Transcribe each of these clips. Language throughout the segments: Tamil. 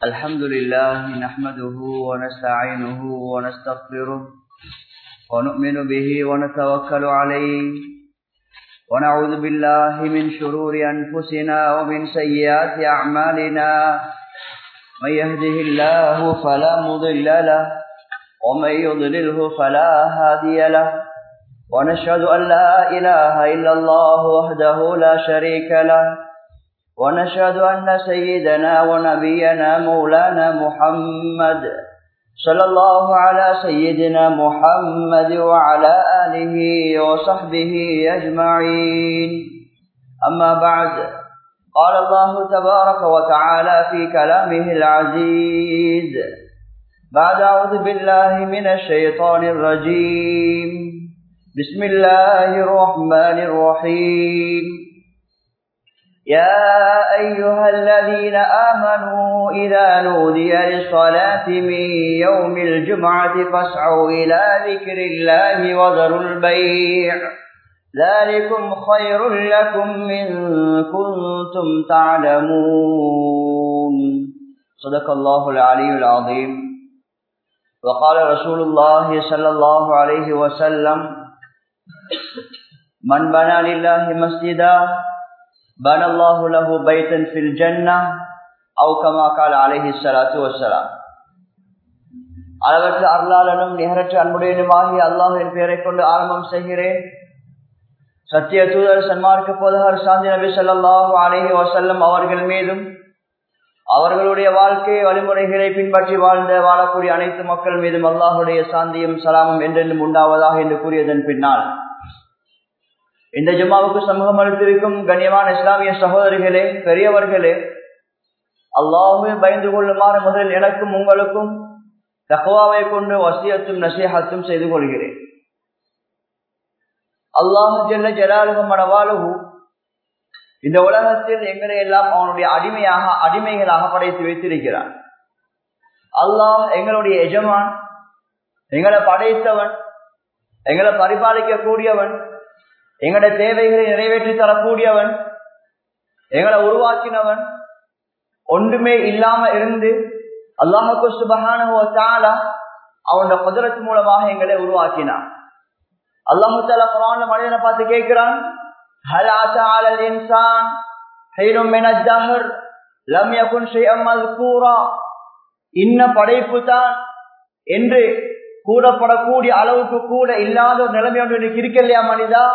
الحمد لله نحمده ونستعينه ونستغفره ونؤمن به ونتوكل عليه ونعوذ بالله من شرور أنفسنا ومن سيئات أعمالنا من يهده الله فلا مضل له ومن يضلله فلا هادي له ونشهد أن لا إله إلا الله وحده لا شريك له ونشهد أن سيدنا ونبينا مولانا محمد صلى الله على سيدنا محمد وعلى آله وصحبه أجمعين أما بعد قال الله تبارك وتعالى في كلامه العزيز بعد أعوذ بالله من الشيطان الرجيم بسم الله الرحمن الرحيم يا أيها الذين آمنوا إذا نودي للصلاة من يوم الجمعة فاسعوا إلى ذكر الله وذروا البيع ذلكم خير لكم إن كنتم تعلمون صدق الله العلي العظيم وقال رسول الله صلى الله عليه وسلم من بنى لله مسجدا بنى الله له بيتا في الجنة أو كما قال عليه الصلاة والسلام அளவற்ற அருளாளனும் நிகரற்ற அன்புடையனுமாகி அல்லாஹின் பெயரை கொண்டு ஆரம்பம் செய்கிறேன் சத்திய தூதர் சன்மார்க்க போதகர் சாந்தி நபி சொல்லாஹு அலஹி வசல்லம் அவர்கள் மீதும் அவர்களுடைய வாழ்க்கை வழிமுறைகளை பின்பற்றி வாழ்ந்த வாழக்கூடிய அனைத்து மக்கள் மீதும் அல்லாஹுடைய சாந்தியும் சலாமும் என்றென்றும் உண்டாவதாக என்று கூறியதன் பின்னால் இந்த ஜும்மாவுக்கு சமூகம் அளித்திருக்கும் கண்ணியமான இஸ்லாமிய சகோதரிகளே பெரியவர்களே அல்லாஹுமே பயந்து கொள்ளுமாறு முதலில் எனக்கும் உங்களுக்கும் தகவாவை கொண்டு வசியத்தும் நசீகத்தும் செய்து கொள்கிறேன் அல்லாஹு ஜெல்ல ஜலாலுகம் மனவாலுகு இந்த உலகத்தில் எங்களை எல்லாம் அவனுடைய அடிமையாக அடிமைகளாக படைத்து வைத்திருக்கிறான் அல்லாஹ் எங்களுடைய எஜமான் எங்களை படைத்தவன் எங்களை பரிபாலிக்க கூடியவன் எங்களுடைய தேவைகளை நிறைவேற்றி தரக்கூடியவன் எங்களை உருவாக்கினவன் ஒன்றுமே இல்லாம இருந்து அல்லாஹு சுபகான அவனோட குதிரத்து மூலமாக எங்களை உருவாக்கினான் அல்லாஹு தாலா குரான் மனிதனை பார்த்து கேட்கிறான் هل عسى على الإنسان حين من الدهر لم يكن شيئا مذكورا இன்ன படைப்பு தான் என்று கூடப்படக்கூடிய அளவுக்கு கூட இல்லாத ஒரு நிலைமை ஒன்று இன்னைக்கு இருக்கலையா மனிதா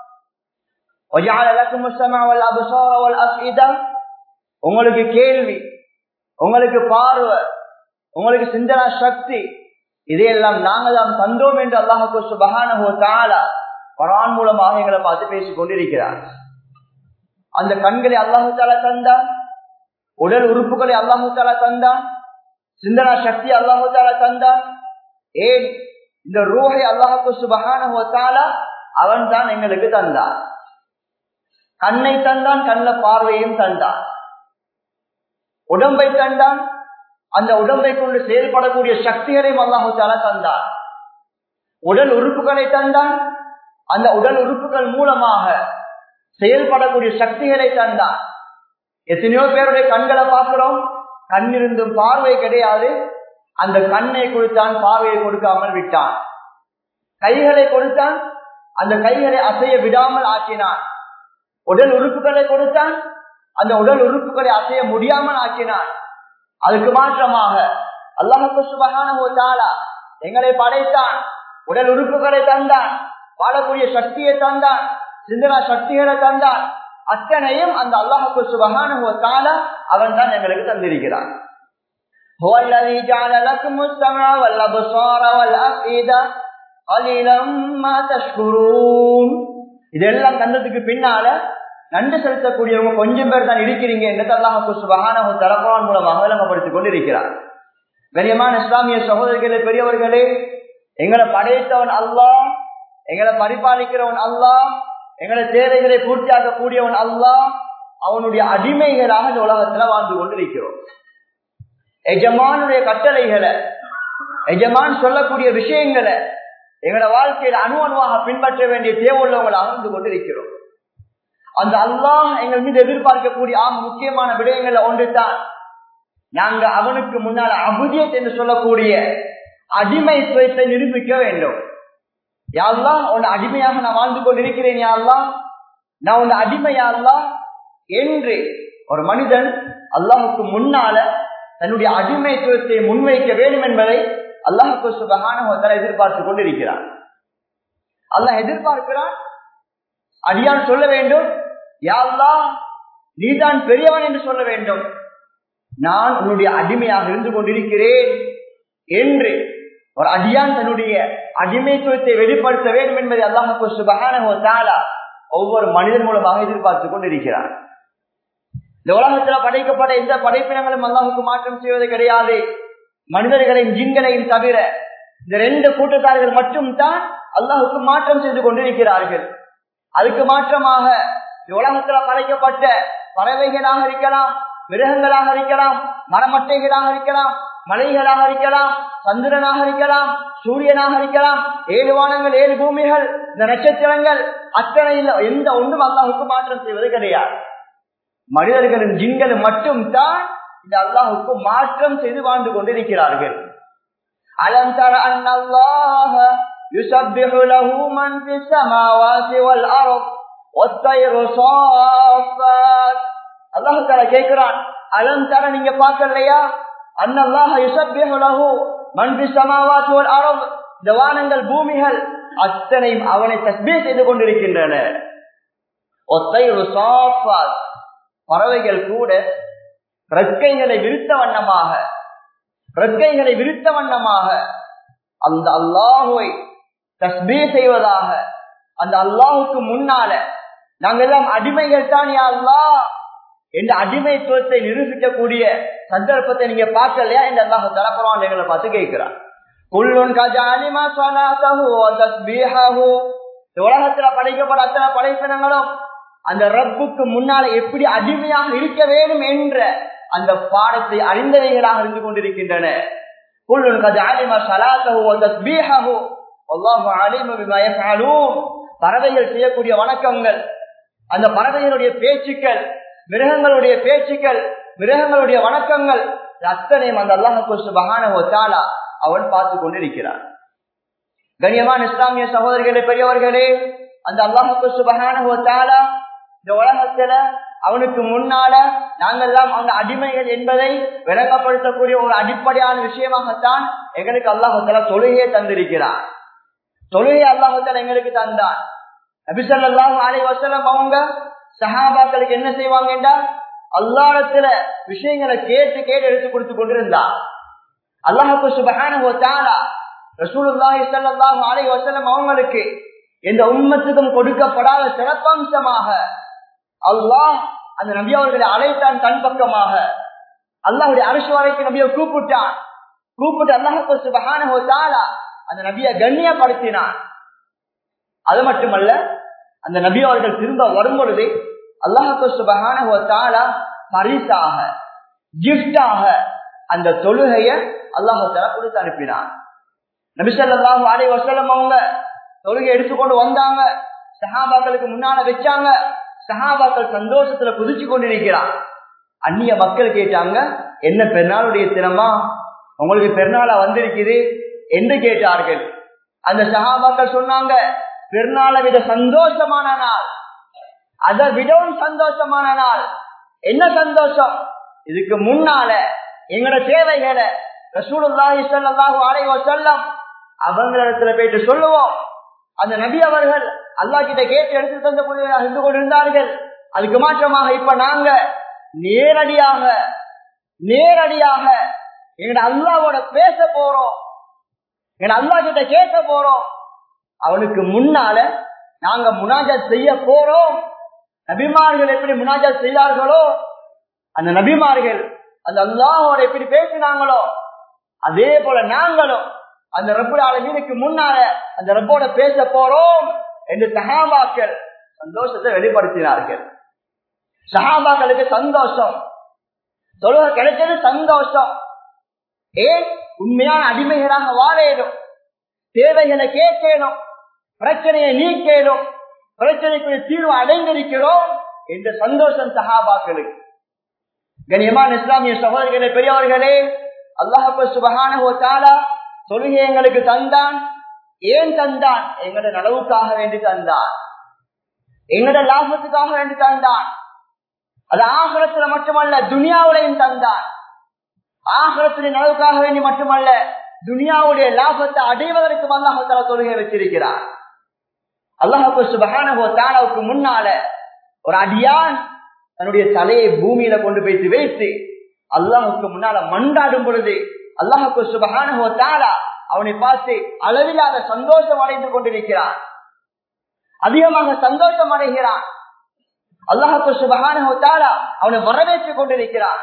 உங்களுக்கு கேள்வி உங்களுக்கு பார்வை உங்களுக்கு சிந்தனா சக்தி இதையெல்லாம் நாங்கள் தான் தந்தோம் என்று அல்லாஹு சுபகானஹோ தாலா பரான் மூலமாக எங்களை பார்த்து பேசிக் கொண்டிருக்கிறார் அந்த கண்களை அல்லாஹு தாலா தந்தான் உடல் உறுப்புகளை அல்லாஹு தாலா தந்தான் சிந்தனா சக்தி அல்லாஹு தாலா தந்தான் ஏன் இந்த ரூஹை அல்லாஹு சுபகானஹோ தாலா அவன் தான் எங்களுக்கு தந்தான் கண்ணை தந்தான் கண்ண பார்வையும் தந்தான் உடம்பை தந்தான் அந்த உடம்பை கொண்டு செயல்படக்கூடிய சக்திகளையும் அல்லாஹு தாலா தந்தான் உடல் உறுப்புகளை தந்தான் அந்த உடல் உறுப்புகள் மூலமாக செயல்படக்கூடிய சக்திகளை தந்தான் எத்தனையோ பேருடைய கண்களை பார்க்கிறோம் கண்ணிருந்தும் பார்வை கிடையாது அந்த கண்ணை கொடுத்தான் பார்வையை கொடுக்காமல் விட்டான் கைகளை கொடுத்தான் அந்த கைகளை அசைய விடாமல் ஆக்கினான் உடல் உறுப்புகளை கொடுத்தான் அந்த உடல் உறுப்புகளை அசைய முடியாமல் ஆக்கினான் அதுக்கு மாற்றமாக அல்லாஹு சுபகான எங்களை படைத்தான் உடல் உறுப்புகளை தந்தான் வாழக்கூடிய சக்தியை தந்தான் சிந்தனா சக்திகளை தந்தான் அத்தனையும் அந்த அல்லாஹு சுபகான அவன் தான் எங்களுக்கு தந்திருக்கிறான் هو الذي جعل لكم السمع والابصار والافئده قليلا ما تشكرون இதெல்லாம் கண்டதுக்கு பின்னால நன்றி செலுத்தக்கூடியவங்க கொஞ்சம் பேர் தான் இருக்கிறீங்க என்று அல்லாஹு சுபகான தலப்புறான் மூலமாக விளங்கப்படுத்திக் கொண்டிருக்கிறார் கண்ணியமான இஸ்லாமிய சகோதரிகளே பெரியவர்களே எங்களை படைத்தவன் அல்லாஹ் எங்களை பரிபாலிக்கிறவன் அல்லாஹ் எங்களை தேவைகளை பூர்த்தியாக்க கூடியவன் அல்லாஹ் அவனுடைய அடிமைகளாக இந்த உலகத்துல வாழ்ந்து கொண்டிருக்கிறோம் எஜமானுடைய கட்டளைகளை எஜமான் சொல்லக்கூடிய விஷயங்களை எங்களோட வாழ்க்கையில அணு அணுவாக பின்பற்ற வேண்டிய தேவையுள்ளவங்களாக இருந்து கொண்டிருக்கிறோம் அந்த அல்லாஹ் எங்கள் மீது எதிர்பார்க்கக்கூடிய ஆம் முக்கியமான விடயங்கள்ல ஒன்று தான் நாங்க அவனுக்கு முன்னால அபுதியத் என்று சொல்லக்கூடிய அடிமைத்துவத்தை நிரூபிக்க வேண்டும் யாழ்லா உன் அடிமையாக நான் வாழ்ந்து கொண்டிருக்கிறேன் யாழ்லா நான் உன் அடிமையாள்லா என்று ஒரு மனிதன் அல்லாஹுக்கு முன்னால தன்னுடைய அடிமைத்துவத்தை முன்வைக்க வேண்டும் என்பதை அல்லாஹுக்கு சுபகான எதிர்பார்த்து கொண்டிருக்கிறான் அல்லாஹ் எதிர்பார்க்கிறான் அடியான் சொல்ல வேண்டும் யாழ்லா நீதான் பெரியவன் என்று சொல்ல வேண்டும் நான் உன்னுடைய அடிமையாக இருந்து கொண்டிருக்கிறேன் என்று ஒரு அடியான் தன்னுடைய அடிமைத்துவத்தை வெளிப்படுத்த வேண்டும் என்பதை அல்லாஹு சுபகான ஒவ்வொரு மனிதன் மூலமாக எதிர்பார்த்து கொண்டிருக்கிறார் இந்த உலகத்துல படைக்கப்பட்ட எந்த படைப்பினங்களும் அல்லாஹுக்கு மாற்றம் செய்வது கிடையாது மனிதர்களையும் ஜின்களையும் தவிர இந்த ரெண்டு கூட்டத்தார்கள் மட்டும் தான் அல்லாஹுக்கு மாற்றம் செய்து கொண்டிருக்கிறார்கள் அதுக்கு மாற்றமாக உலகத்துல படைக்கப்பட்ட பறவைகளாக இருக்கலாம் மிருகங்களாக இருக்கலாம் மரமட்டைகளாக இருக்கலாம் மலைகளாக இருக்கலாம் சந்திரனாக இருக்கலாம் சூரியனாக இருக்கலாம் ஏழு வானங்கள் ஏழு பூமிகள் இந்த நட்சத்திரங்கள் அத்தனை எந்த ஒன்றும் அல்லாஹுக்கு மாற்றம் செய்வது கிடையாது மனிதர்களும் ஜின்களும் மட்டும் தான் இந்த அல்லாஹுக்கு மாற்றம் செய்து வாழ்ந்து கொண்டிருக்கிறார்கள் அலம் தர அல்லாஹ يسبح له من في السماوات والأرض والطير صافات அல்லாஹ் தாலா கேட்கிறான் அலம் தர நீங்க பார்க்கலையா அன்னல்லாஹ யுசப்பிஹு லஹு மன் ஃபி ஸமாவாத்தி வல் அர்த் இந்த வானங்கள் பூமிகள் அத்தனையும் அவனை தஸ்பீஹ் செய்து கொண்டிருக்கின்றன ஒத்தைரு சாஃபாத் பறவைகள் கூட ரெக்கைகளை விருத்த வண்ணமாக ரெக்கைகளை விருத்த வண்ணமாக அந்த அல்லாஹுவை தஸ்பீ செய்வதாக அந்த அல்லாஹுக்கு முன்னால நாங்கள் எல்லாம் அடிமைகள் தான் யா அல்லாஹ் என்ற அடிமைத்துவத்தை நிரூபிக்கக்கூடிய சந்தர்ப்பத்தை நீங்க பார்க்கலையா இந்த அல்லாஹ் தலப்புறம் எங்களை பார்த்து கேட்கிறார் உலகத்துல படைக்கப்பட அத்தனை படைப்பினங்களும் அந்த ரப்புக்கு முன்னால எப்படி அடிமையாக இருக்க வேண்டும் என்ற அந்த பாடத்தை அறிந்தவைகளாக இருந்து கொண்டிருக்கின்றன பறவைகள் செய்யக்கூடிய வணக்கங்கள் அந்த பறவைகளுடைய பேச்சுக்கள் மிருகங்களுடைய பேச்சுக்கள் மிருகங்களுடைய வணக்கங்கள் அத்தனையும் அந்த அல்லாஹால அவன் பார்த்து கொண்டிருக்கிறான் கண்ணியமான இஸ்லாமிய சகோதரிகளே பெரியவர்களே அந்த அல்லாஹு சுபகான இந்த உலகத்துல அவனுக்கு முன்னால நாங்கெல்லாம் அந்த அடிமைகள் என்பதை விளங்கப்படுத்தக்கூடிய ஒரு அடிப்படையான விஷயமாகத்தான் எங்களுக்கு அல்லாஹால தொழுகையை தந்திருக்கிறார் தொழுகை அல்லாஹால எங்களுக்கு தந்தான் நபிசல்லாஹு அலை வசலம் அவங்க சஹாபாக்களுக்கு என்ன செய்வாங்கடா அல்லாடத்துல விஷயங்களை கேட்டு கேட்டு எடுத்து கொடுத்து கொண்டிருந்தார் அல்லாஹு சுபகான ரசூலுல்லாஹி ஸல்லல்லாஹு அலைஹி வஸல்லம் அவங்களுக்கு இந்த உம்மத்துக்கும் கொடுக்கப்படாத சிறப்பம்சமாக அல்லாஹ் அந்த நபி அவர்களை அழைத்தான் தன் பக்கமாக அல்லாஹுடைய அரசு வரைக்கும் நபியை கூப்பிட்டான் கூப்பிட்டு அல்லாஹு சுபகான அந்த நபியை கண்ணியப்படுத்தினான் அது மட்டுமல்ல அந்த நபி அவர்கள் திரும்ப வரும் பொழுது அல்லாஹு சுபகான பரிசாக கிஃப்டாக அந்த தொழுகைய அல்லாஹால கொடுத்து அனுப்பினான் நபிசல்லாஹு அலை வசலம் அவங்க தொழுகை எடுத்துக்கொண்டு வந்தாங்க சஹாபாக்களுக்கு முன்னால வச்சாங்க சஹாபாக்கள் சந்தோஷத்துல குதிச்சு கொண்டிருக்கிறான் அந்நிய மக்கள் கேட்டாங்க என்ன பெருநாளுடைய தினமா உங்களுக்கு பெருநாளா வந்திருக்குது என்று கேட்டார்கள் அந்த சஹாபாக்கள் சொன்னாங்க பெருநாளை விட சந்தோஷமான நாள் அதை விடவும் சந்தோஷமான நாள் என்ன சந்தோஷம் இதுக்கு முன்னால எங்களோட தேவைகளை ரசூலுல்லாஹி ஸல்லல்லாஹு அலைஹி வஸல்லம் அவங்களிடத்துல போயிட்டு சொல்லுவோம் அந்த நபி அவர்கள் அல்லாஹ் கிட்ட கேட்டு எடுத்து தந்தக்கூடியவராக இருந்து கொண்டிருந்தார்கள் அதுக்கு மாற்றமாக இப்ப நாங்க நேரடியாக நேரடியாக எங்கட அல்லாவோட பேச போறோம் எங்க அல்லா கிட்ட கேட்க போறோம் அவனுக்கு முன்னால நாங்க முனாஜத் செய்ய போறோம் நபிமார்கள் எப்படி முனாஜத் செய்தார்களோ அந்த நபிமார்கள் அந்த அல்லாஹோட எப்படி பேசினாங்களோ அதே போல நாங்களும் அந்த ரப்பு ஆளுக்கு முன்னால அந்த ரப்போட பேச போறோம் என்று சஹாபாக்கள் சந்தோஷத்தை வெளிப்படுத்தினார்கள் சஹாபாக்களுக்கு சந்தோஷம் தொழுக கிடைச்சது சந்தோஷம் ஏன் உண்மையான அடிமைகளாக வாழேனும் தேவைகளை கேட்கணும் பிரச்சனையை நீக்கேனும் பிரச்சனைக்குரிய தீர்வு அடைந்திருக்கிறோம் என்ற சந்தோஷம் சஹாபாக்களுக்கு கண்ணியமான இஸ்லாமிய சகோதரர்களே பெரியவர்களே அல்லாஹு சுபகான தொழுகை எங்களுக்கு தந்தான் ஏன் தந்தான் எங்களோட நலவுக்காக வேண்டி தந்தான் எங்களோட லாபத்துக்காக வேண்டி தந்தான் அது ஆகலத்துல மட்டுமல்ல துனியாவுடையும் தந்தான் ஆகலத்துடைய நலவுக்காக வேண்டி மட்டுமல்ல துனியாவுடைய லாபத்தை அடைவதற்கு அல்லாஹால தொழுகை வச்சிருக்கிறார் அல்லாஹு சுபகானஹோ தாலாவுக்கு முன்னால ஒரு அடியான் தன்னுடைய தலையை பூமியில கொண்டு போய்த்து வைத்து அல்லாஹுக்கு முன்னால மண்டாடும் பொழுது அல்லாஹுக்கு சுபகானஹோ தாலா அவனை பார்த்து அளவில்லாத சந்தோஷம் அடைந்து கொண்டிருக்கிறான் அதிகமாக சந்தோஷம் அடைகிறான் அல்லாஹுக்கு சுபகானஹோ தாலா அவனை வரவேற்றுக் கொண்டிருக்கிறான்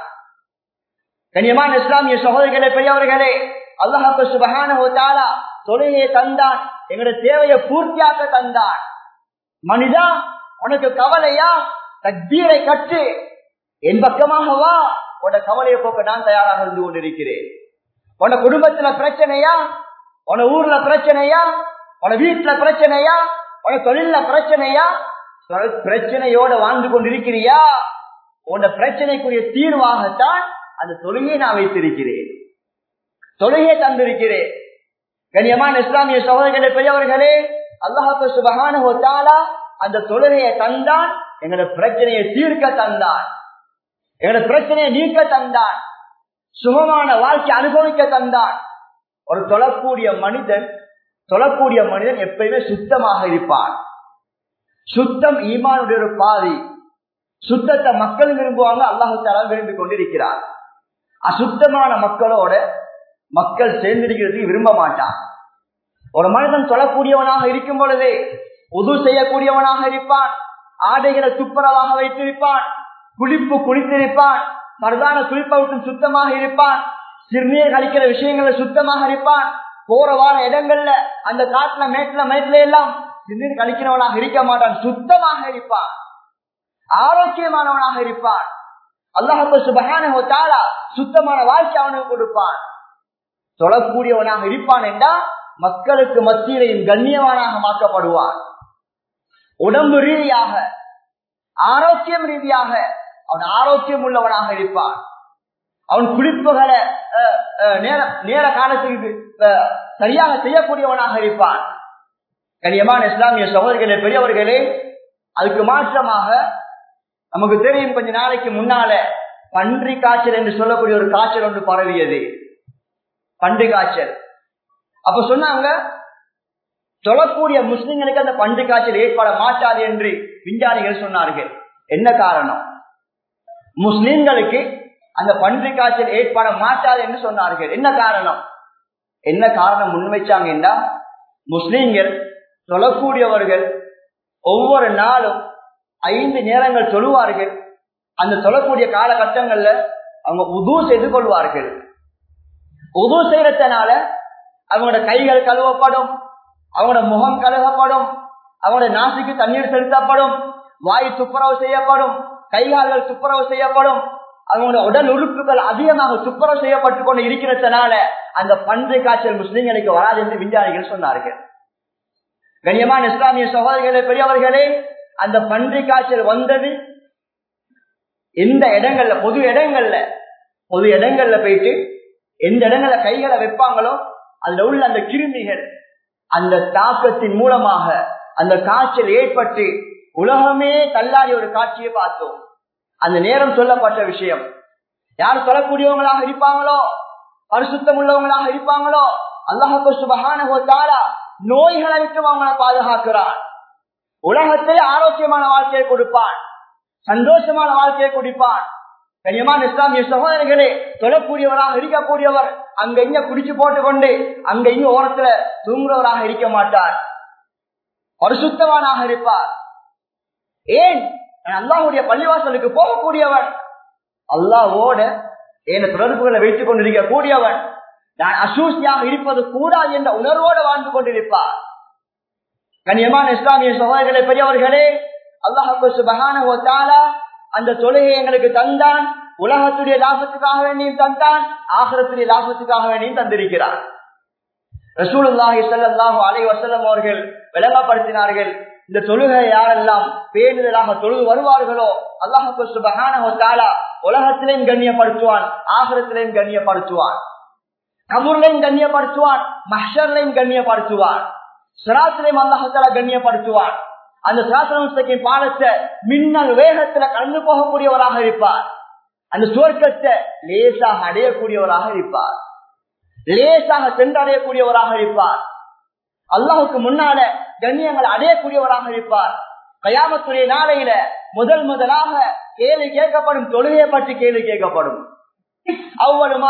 கண்ணியமான இஸ்லாமிய சகோதரிகளே பெரியவர்களே அல்லாஹு சுபகான தொழுகையை தந்தான் எங்களுடைய தேவையை பூர்த்தியாக்க தந்தான் மனிதா உனக்கு கவலையா தக்பீரை கட்டு என் பக்கமாக வா உன கவலையை போக்க நான் தயாராக இருந்து கொண்டிருக்கிறேன் உன குடும்பத்துல பிரச்சனையா உன ஊர்ல பிரச்சனையா உன வீட்டுல பிரச்சனையா உன தொழில பிரச்சனையா பிரச்சனையோட வாழ்ந்து கொண்டிருக்கிறியா உன பிரச்சனைக்குரிய தீர்வாகத்தான் அந்த தொழுகையை நான் வைத்திருக்கிறேன் தொழுகையை தந்திருக்கிறேன் கண்ணியமான இஸ்லாமிய சகோதரர்களே பெரியவர்களே அல்லாஹு சுபகான அந்த தொழுகையை தந்தான் எங்களோட பிரச்சனையை தீர்க்க தந்தான் எங்களோட பிரச்சனையை நீக்க தந்தான் சுகமான வாழ்க்கை அனுபவிக்க தந்தான் ஒரு தொழக்கூடிய மனிதன் தொழக்கூடிய மனிதன் எப்பயுமே சுத்தமாக இருப்பான் சுத்தம் ஈமானுடைய ஒரு பாதி சுத்தத்தை மக்கள் விரும்புவாங்க அல்லாஹு தாலா விரும்பி கொண்டிருக்கிறார் அசுத்தமான மக்களோட மக்கள் சேர்ந்திருக்கிறதுக்கு விரும்ப மாட்டான் ஒரு மனிதன் சொல்லக்கூடியவனாக இருக்கும் பொழுது உது செய்யக்கூடியவனாக இருப்பான் ஆடைகளை துப்புரவாக வைத்திருப்பான் குளிப்பு குளித்திருப்பான் மருதான குளிப்பை விட்டு சுத்தமாக இருப்பான் சிறுநீர் கழிக்கிற விஷயங்கள்ல சுத்தமாக இருப்பான் போற வார இடங்கள்ல அந்த காட்டுல மேட்டுல மேட்டுல எல்லாம் சிறுநீர் கழிக்கிறவனாக இருக்க மாட்டான் சுத்தமாக இருப்பான் ஆரோக்கியமானவனாக இருப்பான் அல்லாஹு சுபகான சுத்தமான வாழ்க்கை அவனுக்கு கொடுப்பான் தொழக்கூடியவனாக இருப்பான் என்றால் மக்களுக்கு மத்தியிலையும் கண்ணியவானாக மாற்றப்படுவான் உடம்பு ரீதியாக ஆரோக்கியம் ரீதியாக அவன் ஆரோக்கியம் உள்ளவனாக இருப்பான் அவன் குளிப்புகளை நேர காலத்துக்கு சரியாக செய்யக்கூடியவனாக இருப்பான் கனியமான இஸ்லாமிய சகோதரிகளே பெரியவர்களே அதுக்கு மாற்றமாக நமக்கு தெரியும் கொஞ்ச நாளைக்கு முன்னால பன்றி காய்ச்சல் என்று சொல்லக்கூடிய ஒரு காய்ச்சல் ஒன்று பரவியது பன்றி காய்ச்சல் அப்ப சொன்னாங்க தொழக்கூடிய முஸ்லிம்களுக்கு அந்த பன்றி காய்ச்சல் ஏற்பட மாட்டாது என்று விஞ்ஞானிகள் சொன்னார்கள் என்ன காரணம் முஸ்லிம்களுக்கு அந்த பன்றி காய்ச்சல் ஏற்பட மாட்டாது என்று சொன்னார்கள் என்ன காரணம் என்ன காரணம் முன்வைச்சாங்க என்றால் முஸ்லிம்கள் தொழக்கூடியவர்கள் ஒவ்வொரு நாளும் ஐந்து நேரங்கள் தொழுவார்கள் அந்த தொழக்கூடிய காலகட்டங்கள்ல அவங்க உது செய்து கொள்வார்கள் உது செய்யறதுனால அவங்களோட கைகள் கழுவப்படும் அவங்களோட முகம் கழுவப்படும் அவங்களோட நாசிக்கு தண்ணீர் செலுத்தப்படும் வாய் துப்புரவு செய்யப்படும் கைகால்கள் துப்புரவு செய்யப்படும் அவங்களோட உடல் உறுப்புகள் அதிகமாக துப்புரவு செய்யப்பட்டு கொண்டு இருக்கிறதுனால அந்த பன்றி காய்ச்சல் முஸ்லிம்களுக்கு வராது என்று விஞ்ஞானிகள் சொன்னார்கள் கண்ணியமான இஸ்லாமிய சகோதரர்களே பெரியவர்களே அந்த பன்றி காய்ச்சல் வந்தது எந்த இடங்கள்ல பொது இடங்கள்ல பொது இடங்கள்ல போயிட்டு எந்த இடங்கள்ல கைகளை வைப்பாங்களோ அதுல உள்ள அந்த கிருமிகள் அந்த தாக்கத்தின் மூலமாக அந்த காய்ச்சல் ஏற்பட்டு உலகமே தள்ளாடி ஒரு காட்சியை பார்த்தோம் அந்த நேரம் சொல்லப்பட்ட விஷயம் யார் சொல்லக்கூடியவங்களாக இருப்பாங்களோ பரிசுத்தம் உள்ளவங்களாக இருப்பாங்களோ அல்லாஹு சுபகான நோய்களை விட்டு அவங்களை பாதுகாக்கிறான் உலகத்தில் ஆரோக்கியமான வாழ்க்கையை கொடுப்பான் சந்தோஷமான வாழ்க்கையை கொடுப்பான் கனியமான இஸ்லாமிய சகோதரர்களே தொழக்கூடியவராக இருக்கக்கூடியவர் அங்க இங்க குடிச்சு போட்டுக்கொண்டு அங்க இங்க ஓரத்துல தூங்குறவராக இருக்க மாட்டார் பரிசுத்தவானாக இருப்பார் ஏன் அல்லாஹுடைய பள்ளிவாசலுக்கு போகக்கூடியவன் அல்லாவோட என தொடர்புகளை வைத்துக் கொண்டிருக்க கூடியவன் நான் அசூசியாக இருப்பது கூடாது என்ற உணர்வோடு வாழ்ந்து கொண்டிருப்பார் கண்ணியமான இஸ்லாமிய சகோதரர்களே பெரியவர்களே அல்லாஹு சுபகான அந்த தொழுகை எங்களுக்கு தந்தான் உலகத்துடைய லாபத்துக்காக வேண்டியும் தந்தான் ஆகரத்துடைய லாபத்துக்காக வேண்டியும் தந்திருக்கிறார் ரசூலுல்லாஹி ஸல்லல்லாஹு அலைஹி வஸல்லம் அவர்கள் விளங்கப்படுத்தினார்கள் இந்த தொழுகை யாரெல்லாம் பேணுதலாக தொழுது வருவார்களோ அல்லாஹு சுபகான உலகத்திலையும் கண்ணியப்படுத்துவான் ஆகரத்திலையும் கண்ணியப்படுத்துவான் கபூர்லையும் கண்ணியப்படுத்துவான் மஷர்லையும் கண்ணியப்படுத்துவான் சிராத்திலையும் அல்லாஹால கண்ணியப்படுத்துவான் அந்த சாசனத்தை பாலத்தை மின்னல் வேகத்துல கலந்து போகக்கூடியவராக இருப்பார் அந்த சுவர்க்கத்தை லேசாக அடையக்கூடியவராக இருப்பார் லேசாக சென்றடையக்கூடியவராக இருப்பார் அல்லாஹுக்கு முன்னால கண்ணியங்கள் அடையக்கூடியவராக இருப்பார் கயாமத்துடைய நாளையில முதல் முதலாக கேள்வி கேட்கப்படும் தொழுகையை பற்றி கேள்வி கேட்கப்படும் அவ்வளவுமா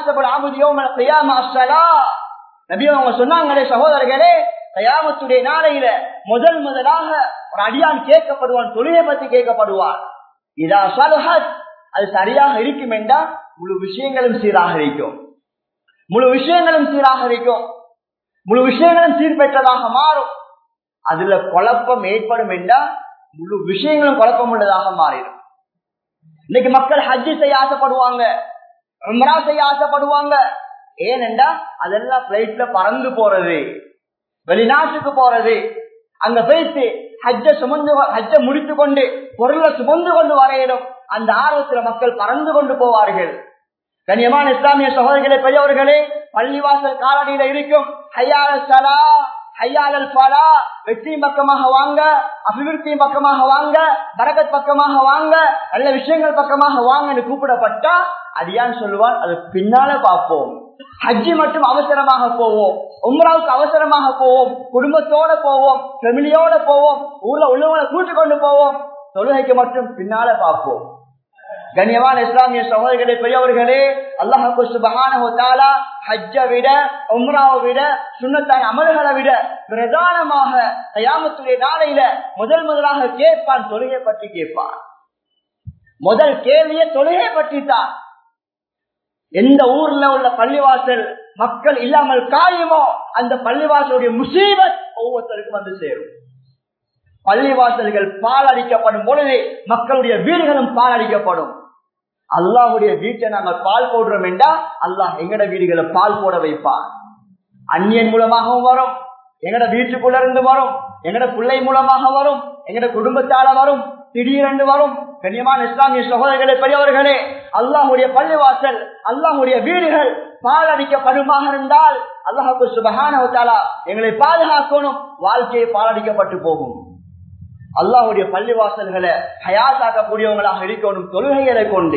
நபி அவங்க சொன்னாங்களே சகோதரர்களே கயாமத்துடைய நாளையில முதல் முதலாக ஒரு அடியான் கேட்கப்படுவான் தொழுகை பற்றி கேட்கப்படுவான் இதா சலுஹத் அது சரியாக இருக்கும் என்றால் முழு விஷயங்களும் சீராக இருக்கும் முழு விஷயங்களும் சீராக இருக்கும் முழு விஷயங்களும் சீர்பெற்றதாக மாறும் அதுல குழப்பம் ஏற்படும் என்றால் முழு விஷயங்களும் குழப்பம் உள்ளதாக மாறிடும் இன்னைக்கு மக்கள் ஹஜ்ஜு செய்ய ஆசைப்படுவாங்க உம்ரா செய்ய ஆசைப்படுவாங்க ஏனென்றா அதெல்லாம் பிளைட்ல பறந்து போறது வெளிநாட்டுக்கு போறது அங்க போயிட்டு ஹஜ்ஜ சுமந்து ஹஜ்ஜ முடித்து கொண்டு பொருளை சுமந்து கொண்டு வரையிடும் அந்த ஆர்வத்துல மக்கள் பறந்து கொண்டு போவார்கள் கண்ணியமான இஸ்லாமிய சகோதரிகளே பெரியவர்களே பள்ளிவாசல் காலடியில இருக்கும் ஹையால சலா ஹையாளல் பலா வெற்றியின் பக்கமாக வாங்க அபிவிருத்தியின் பக்கமாக வாங்க பரகத் பக்கமாக வாங்க நல்ல விஷயங்கள் பக்கமாக வாங்கன்னு கூப்பிடப்பட்டா அடியான் சொல்லுவான் அது பின்னால பார்ப்போம் ஹஜ்ஜி மட்டும் அவசரமாக போவோம் உம்ராவுக்கு அவசரமாக போவோம் குடும்பத்தோட போவோம் ஃபெமிலியோட போவோம் ஊர்ல உள்ளவங்களை கூட்டு கொண்டு போவோம் தொழுகைக்கு மட்டும் பின்னால பார்ப்போம் கண்ணியமான இஸ்லாமிய சகோதரர்களே பெரியவர்களே அல்லாஹு சுபகான ஹஜ்ஜை விட உம்ராவை விட சுண்ணத்தான அமல்களை விட பிரதானமாக தயாமத்துடைய நாளையில முதல் முதலாக கேட்பான் தொழுகை பற்றி கேட்பான் முதல் கேள்விய தொழுகை பற்றி தான் எந்த ஊர்ல உள்ள பள்ளிவாசல் மக்கள் இல்லாமல் காயுமோ அந்த பள்ளிவாசலுடைய முசீபத் ஒவ்வொருத்தருக்கும் வந்து சேரும் பள்ளிவாசல்கள் பால் அடிக்கப்படும் பொழுது மக்களுடைய வீடுகளும் பால் அடிக்கப்படும் அல்லாஹுடைய வீட்டை நாங்கள் பால் போடுறோம் என்றா அல்லாஹ் எங்கட வீடுகளை பால் போட வைப்பார் அந்நியன் மூலமாகவும் வரும் எங்கட வீட்டுக்குள்ள இருந்து வரும் எங்கட பிள்ளை மூலமாக வரும் எங்கட குடும்பத்தால வரும் திடீரென்று வரும் கண்ணியமான இஸ்லாமிய சகோதரர்களே பெரியவர்களே அல்லாஹுடைய பள்ளிவாசல் அல்லாஹுடைய வீடுகள் பால் அடிக்கப்படுமாக இருந்தால் அல்லாஹு சுபகான எங்களை பாதுகாக்கணும் வாழ்க்கையை பாலடிக்கப்பட்டு போகும் அல்லாஹுடைய பள்ளிவாசல்களை ஹயாத்தாக்கக்கூடியவங்களாக இருக்கணும் தொழுகைகளை கொண்டு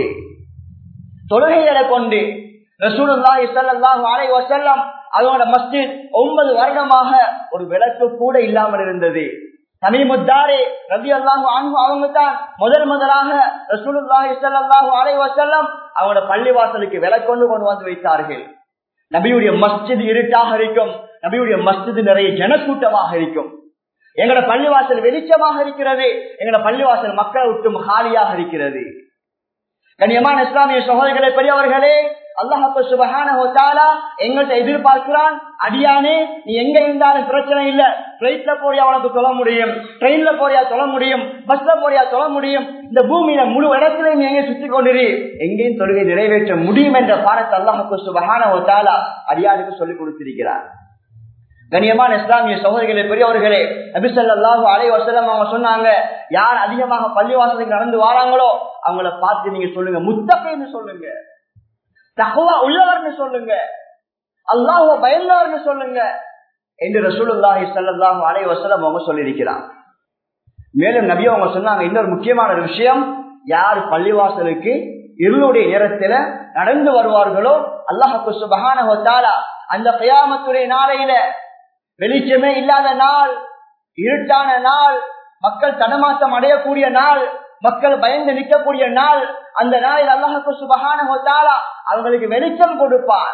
தொழுகைகளை கொண்டு ரசூலுல்லாஹி ஸல்லல்லாஹு அலைஹி வஸல்லம் அவங்களோட மஸ்ஜித் ஒன்பது வருடமாக ஒரு விளக்கு கூட இல்லாமல் இருந்தது தமிமுத்தாரே ரவி அல்லாஹு அன்பு அவங்க தான் முதல் முதலாக ரசூலுல்லாஹி ஸல்லல்லாஹு அலைஹி வஸல்லம் அவங்களோட பள்ளிவாசலுக்கு விளக்கொண்டு கொண்டு வந்து வைத்தார்கள் நபியுடைய மஸ்ஜித் இருட்டாக இருக்கும் நபியுடைய மஸ்ஜித் நிறைய ஜனக்கூட்டமாக இருக்கும் எங்கட பள்ளிவாசல் வெளிச்சமாக இருக்கிறது எங்கட பள்ளிவாசல் மக்களை விட்டும் காலியாக இருக்கிறது கண்ணியமான இஸ்லாமிய சகோதரர்களே பெரியவர்களே அல்லாஹு சுபஹான எங்கள்கிட்ட எதிர்பார்க்கிறான் அடியானே நீ எங்க இருந்தாலும் பிரச்சனை இல்ல பிளைட்ல போறியா உனக்கு சொல்ல முடியும் ட்ரெயின்ல போறியா சொல்ல முடியும் பஸ்ல போறியா சொல்ல முடியும் இந்த பூமியில முழு இடத்திலையும் நீ எங்க சுத்தி கொண்டிரு எங்கேயும் தொழுகை நிறைவேற்ற முடியும் என்ற பாடத்தை அல்லாஹு சுபஹான அடியானுக்கு சொல்லிக் கொடுத்திருக்கிறார் கண்ணியமான இஸ்லாமிய சகோதரிகளே பெரியவர்களே நபிசல்லாஹு அலை வசலம் அவங்க சொன்னாங்க யார் அதிகமாக பள்ளிவாசலுக்கு நடந்து வராங்களோ அவங்கள பார்த்து நீங்க சொல்லுங்க முத்தகைன்னு சொல்லுங்க தகவா உள்ளவர்னு சொல்லுங்க அல்லாஹுவ பயந்தவர்னு சொல்லுங்க என்று ரசூலுல்லாஹி சல்லாஹு அலை வசலம் அவங்க சொல்லியிருக்கிறான் மேலும் நபி அவங்க சொன்னாங்க இன்னொரு முக்கியமான ஒரு விஷயம் யார் பள்ளிவாசலுக்கு இருளுடைய நேரத்துல நடந்து வருவார்களோ அல்லாஹு சுபகான அந்த கயாமத்துடைய நாளையில வெளிச்சமே இல்லாத நாள் இருட்டான நாள் மக்கள் தடமாற்றம் அடையக்கூடிய நாள் மக்கள் பயந்து நிற்கக்கூடிய நாள் அந்த நாளில் அல்லாஹுக்கு சுபகான அவங்களுக்கு வெளிச்சம் கொடுப்பார்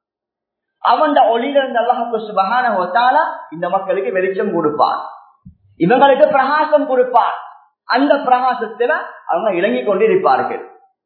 அவன் ஒளியிலிருந்து அல்லாஹுக்கு சுபகான ஹோத்தாலா இந்த மக்களுக்கு வெளிச்சம் கொடுப்பார் இவங்களுக்கு பிரகாசம் கொடுப்பார் அந்த பிரகாசத்துல அவங்க இறங்கி கொண்டிருப்பார்கள்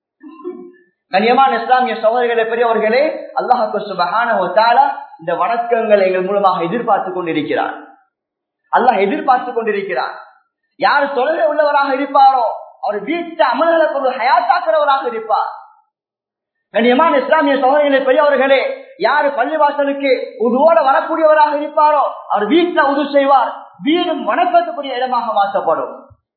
கண்ணியமான இஸ்லாமிய சகோதரிகளே பெரியவர்களே அல்லாஹு சுபகான இந்த வணக்கங்கள் எங்கள் மூலமாக எதிர்பார்த்து கொண்டிருக்கிறார் அல்லாஹ் எதிர்பார்த்து கொண்டிருக்கிறார் யார் தொழில உள்ளவராக இருப்பாரோ அவர் வீட்டு அமல்களை கொண்டு ஹயாத்தாக்குறவராக இருப்பார் கண்ணியமான இஸ்லாமிய சகோதரிகளே பெரியவர்களே யாரு பள்ளிவாசலுக்கு உதுவோட வரக்கூடியவராக இருப்பாரோ அவர் வீட்டுல உது செய்வார் வீடும் வணக்கத்துக்குரிய இடமாக மாற்றப்படும்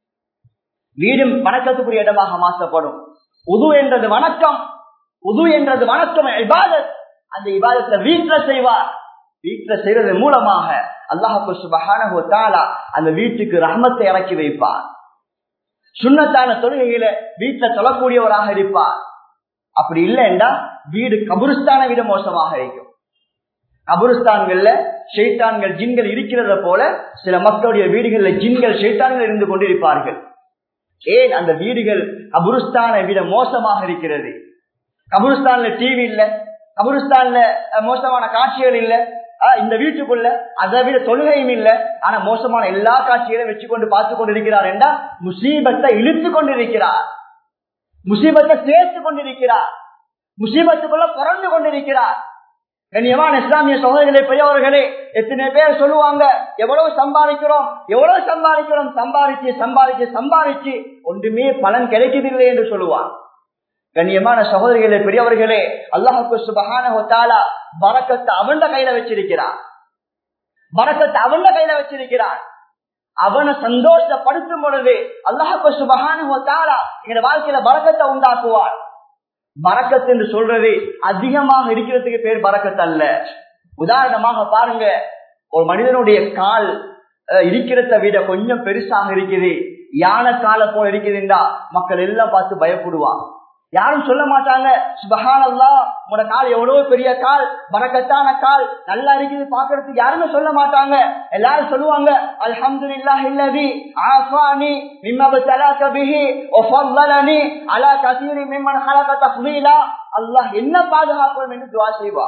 வீடும் வணக்கத்துக்குரிய இடமாக மாற்றப்படும் உது என்றது வணக்கம் உது என்றது வணக்கம் இபாதத் அந்த இபாதத்தை வீட்டுல செய்வார் வீட்டுல செய்யறது மூலமாக அல்லாஹு சுபஹானஹு தஆலா அந்த வீட்டுக்கு ரஹ்மத்தை இறக்கி வைப்பார் சுண்ணத்தான தொழுகையில வீட்டுல தொழக்கூடியவராக இருப்பார் அப்படி இல்லைண்டா வீடு கபுருஸ்தான விட மோசமாக இருக்கும் கபுருஸ்தான்கள்ல ஷெய்தான்கள் ஜின்கள் இருக்கிறத போல சில மக்களுடைய வீடுகள்ல ஜின்கள் ஷெய்தான்கள் இருந்து கொண்டிருப்பார்கள் ஏன் அந்த வீடுகள் கபுருஸ்தானை விட மோசமாக இருக்கிறது கபுருஸ்தான்ல டிவி இல்ல கபுருஸ்தான்ல அஹ், மோசமான காட்சிகள் இல்ல ஆஹ், இந்த வீட்டுக்குள்ள அதை விட தொழுகையும் இல்ல ஆனா மோசமான எல்லா காட்சிகளையும் வச்சு கொண்டு பார்த்து கொண்டிருக்கிறார் என்றா முசீபத்தை இழுத்து கொண்டிருக்கிறார் முசீபத்தை சேர்த்து கொண்டிருக்கிறார் முசீபத்துக்குள்ள பிறந்து கொண்டிருக்கிறார் கண்ணியமான இஸ்லாமிய சகோதரர்களே பெரியவர்களே எத்தனை பேர் சொல்லுவாங்க எவ்வளவு சம்பாதிக்கிறோம் எவ்வளவு சம்பாதிக்கிறோம் சம்பாதிச்சு சம்பாதிச்சு சம்பாதிச்சு ஒன்றுமே பலன் கிடைக்கவில்லை என்று சொல்லுவான் கண்ணியமான சகோதரிகளே பெரியவர்களே அல்லாஹுக்கு சுபகான பறக்கத்தை அவன் கையில வச்சிருக்கிறான் பறக்கத்தை அவன் கையில வச்சிருக்கிறான் அவனை சந்தோஷப்படுத்தும் பொழுது அல்லாஹுக்கு சுபகான எங்க வாழ்க்கையில பறக்கத்தை உண்டாக்குவார் பறக்கத்து என்று சொல்றது அதிகமாக இருக்கிறதுக்கு பேர் பறக்கத்து அல்ல உதாரணமாக பாருங்க ஒரு மனிதனுடைய கால் அஹ், இருக்கிறத விட கொஞ்சம் பெருசாக இருக்குது யானை காலை போல இருக்குதுண்டா மக்கள் எல்லாம் பார்த்து பயப்படுவாங்க யாரும் சொல்ல மாட்டாங்க சுபஹானல்லா உங்களோட கால் எவ்வளவு பெரிய கால் பறக்கத்தான கால் நல்லா இருக்குது பாக்குறதுக்கு யாருமே சொல்ல மாட்டாங்க எல்லாரும் சொல்லுவாங்க அல்ஹம்துலில்லாஹ் இல்லதி ஆஃபானி மிம்ம பதலாக பிஹி வஃல்லலனி அலா கஸீரி மிம்மன் ஹலக தஃலீலா அல்லாஹ் என்ன பாதுகாக்கணும் என்று துஆ செய்வா